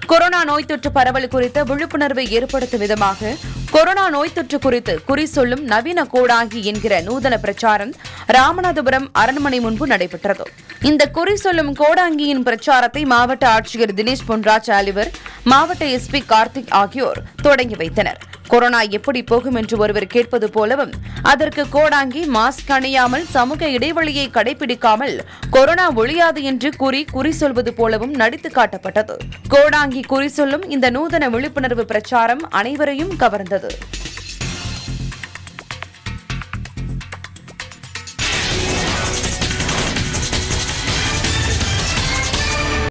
corona நோய் தொற்று பரவல் குறித்த விழிப்புணர்வை ஏற்படுத்தும் விதமாக கொரோனா நோய் தொற்று குறித்து குறி சொல்லும் நவீன கோடாங்கி என்கிற நூதன பிரச்சாரம் ராமநாதபுரம் அரண்மனை முன்பு நடைபெற்றது இந்த குறி சொல்லும் கோடாங்கியின் பிரச்சாரத்தை மாவட்ட ஆட்சியர் தினேஷ் பொன்ராஜ் அலிவர் மாவட்ட எஸ்பி கார்த்திக் ஆகியோர் தொடங்கி வைத்தனர் கொரோனா எப்படி போகும் என்று ஒருவர் கேட்பது போலவும் அதற்கு கோடாங்கி மாஸ்க் அணியாமல் சமூக இடைவெளியை கடைபிடிக்காமல் கொரோனா ஒழியாது என்று கூறி குறி சொல்வது போலவும் நடித்து காட்டப்பட்டது கோடாங்கி குறி சொல்லும் இந்த நூதன விழிப்புணர்வு பிரச்சாரம் அனைவரையும் கவர்ந்தது